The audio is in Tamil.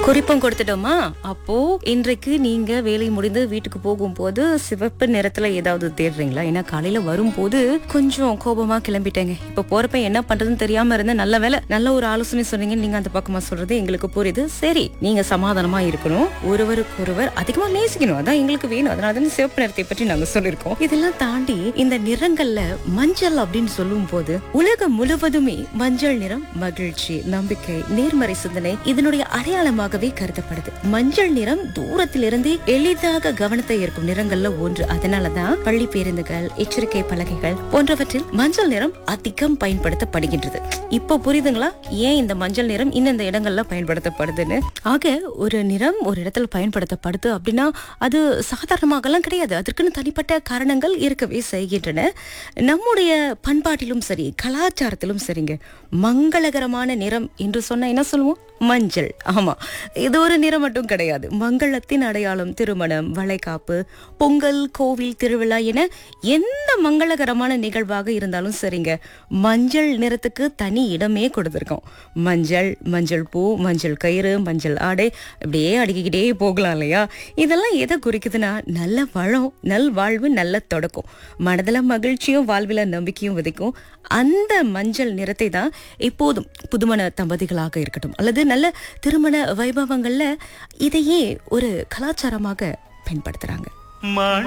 குறிப்பும் கொடுத்துட்டோமா அப்போ இன்றைக்கு நீங்க வேலை முடிந்து வீட்டுக்கு போகும்போது சிவப்பு நிறத்துல ஏதாவது தேடுறீங்களா ஏன்னா காலையில வரும்போது கொஞ்சம் கோபமா கிளம்பிட்டேங்க இப்ப போறப்ப என்ன பண்றதுன்னு தெரியாம இருந்த நல்ல வேலை நல்ல ஒரு ஆலோசனை சொன்னீங்க நீங்க அந்த பக்கமா சொல்றது எங்களுக்கு புரியுது சரி நீங்க சமாதானமா இருக்கணும் ஒருவருக்கு ஒருவர் அதிகமா நேசிக்கணும் அதான் எங்களுக்கு வேணும் அதனால தான் சிவப்பு நிறத்தை பற்றி நாங்க சொல்லியிருக்கோம் இதெல்லாம் தாண்டி இந்த நிறங்கள்ல மஞ்சள் அப்படின்னு சொல்லும் போது உலகம் முழுவதுமே மஞ்சள் நிறம் மகிழ்ச்சி நம்பிக்கை நேர்மறை சிந்தனை இதனுடைய அடையாளமாகவே கருதப்படுது மஞ்சள் நிறம் தூரத்திலிருந்து எளிதாக கவனத்தை ஈர்க்கும் நிறங்கள்ல ஒன்று அதனாலதான் பள்ளி பேருந்துகள் எச்சரிக்கை பலகைகள் போன்றவற்றில் மஞ்சள் நிறம் அதிகம் பயன்படுத்தப்படுகின்றது இப்போ புரியுதுங்களா ஏன் இந்த மஞ்சள் நிறம் இந்தந்த இடங்கள்ல பயன்படுத்தப்படுதுன்னு ஆக ஒரு நிறம் ஒரு இடத்துல பயன்படுத்தப்படுது அப்படின்னா அது சாதாரணமாகலாம் கிடையாது அதற்குன்னு தனிப்பட்ட காரணங்கள் இருக்கவே செய்கின்றன நம்முடைய பண்பாட்டிலும் சரி கலாச்சாரத்திலும் சரிங்க மங்களகரமான நிறம் என்று சொன்னா என்ன சொல்லுவோம் மஞ்சள் ஆமா இது ஒரு நிறம் மட்டும் கிடையாது மங்களத்தின் அடையாளம் திருமணம் வளைகாப்பு பொங்கல் கோவில் திருவிழா என எந்த மங்களகரமான நிகழ்வாக இருந்தாலும் சரிங்க மஞ்சள் நிறத்துக்கு தனி இடமே கொடுத்துருக்கோம் மஞ்சள் மஞ்சள் பூ மஞ்சள் கயிறு மஞ்சள் ஆடை இப்படியே அடுக்கிக்கிட்டே போகலாம் இல்லையா இதெல்லாம் எதை குறிக்குதுன்னா நல்ல வளம் நல் வாழ்வு நல்ல தொடக்கம் மனதில் மகிழ்ச்சியும் வாழ்வில நம்பிக்கையும் விதைக்கும் அந்த மஞ்சள் நிறத்தை தான் எப்போதும் புதுமண தம்பதிகளாக இருக்கட்டும் அல்லது நல்ல திருமண வைபவங்கள்ல இதையே ஒரு கலாச்சாரமாக பயன்படுத்துறாங்க மழை